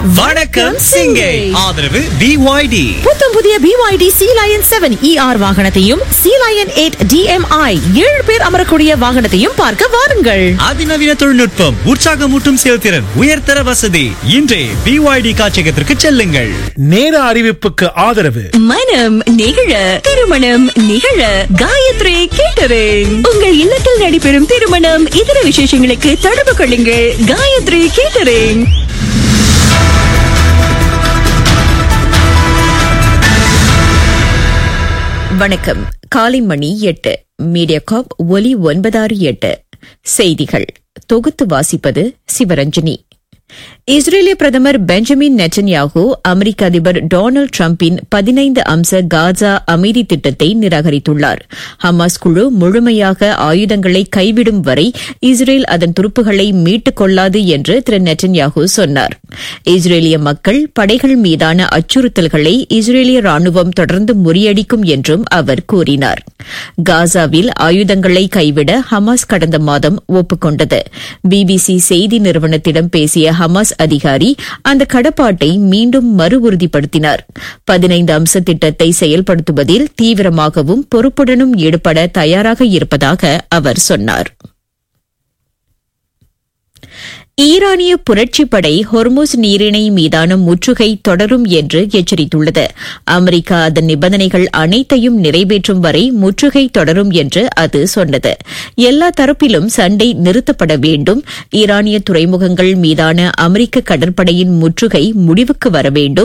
வணக்கம் சிங்கை ஆதரவு பிஒய்டி புத்தம் புதிய BYD Sealion seven E R வாகனத்தையும் சி லயன் எயிட் டிஎம்ஐ ஏழு பேர் அமரக்கூடிய வாகனத்தையும் பார்க்க வாருங்கள் அதிநவீன தொழில்நுட்பம் உற்சாகமூட்டும் செயல்திறன் உயர்தர வசதி இன்றே பிஒய்டி காட்சியகத்திற்கு செல்லுங்கள் நேர அறிவிப்புக்கு ஆதரவு மனம் நிகழ திருமணம் நிகழ காயத்ரி கேட்டரிங் உங்கள் இல்லத்தில் நடைபெறும் திருமணம் இதர விசேஷங்களுக்கு தொடர்பு கொள்ளுங்கள் காயத்ரி கேட்டரிங் வணக்கம் காலை மணி எட்டு மீடியா காப் ஒலி ஒன்பதாறு எட்டு செய்திகள் தொகுத்து வாசிப்பது சிவரஞ்சனி இஸ்ரேலிய பிரதமர் பெஞ்சமின் நெட்டன்யாகு அமெரிக்க அதிபர் டொனால்டு டிரம்பின் பதினைந்து அம்ச காசா அமைதி திட்டத்தை நிராகரித்துள்ளார் ஹமாஸ் குழு முழுமையாக ஆயுதங்களை கைவிடும் வரை இஸ்ரேல் அதன் துருப்புகளை மீட்டுக் கொள்ளாது என்று திரு நெட்டன்யாகு சொன்னார் இஸ்ரேலிய மக்கள் படைகள் மீதான அச்சுறுத்தல்களை இஸ்ரேலிய ராணுவம் தொடர்ந்து முறியடிக்கும் என்றும் அவர் கூறினார் காசாவில் ஆயுதங்களை கைவிட ஹமாஸ் கடந்த மாதம் ஒப்புக்கொண்டது பிபிசி செய்தி நிறுவனத்திடம் பேசிய ஹமாஸ் அதிகாரி அந்த கடப்பாட்டை மீண்டும் மறு உறுதிப்படுத்தினார் பதினைந்து அம்ச திட்டத்தை செயல்படுத்துவதில் தீவிரமாகவும் பொறுப்புடனும் ஈடுபட தயாராக இருப்பதாக அவர் சொன்னார் ஈரானிய புரட்சிப் படை ஹொர்முஸ் நீரிணை மீதான முற்றுகை தொடரும் என்று எச்சரித்துள்ளது அமெரிக்கா அதன் நிபந்தனைகள் அனைத்தையும் நிறைவேற்றும் வரை முற்றுகை தொடரும் என்று அது சொன்னது எல்லா தரப்பிலும் சண்டை நிறுத்தப்பட வேண்டும் ஈரானிய துறைமுகங்கள் மீதான அமெரிக்க கடற்படையின் முற்றுகை முடிவுக்கு வர வேண்டும்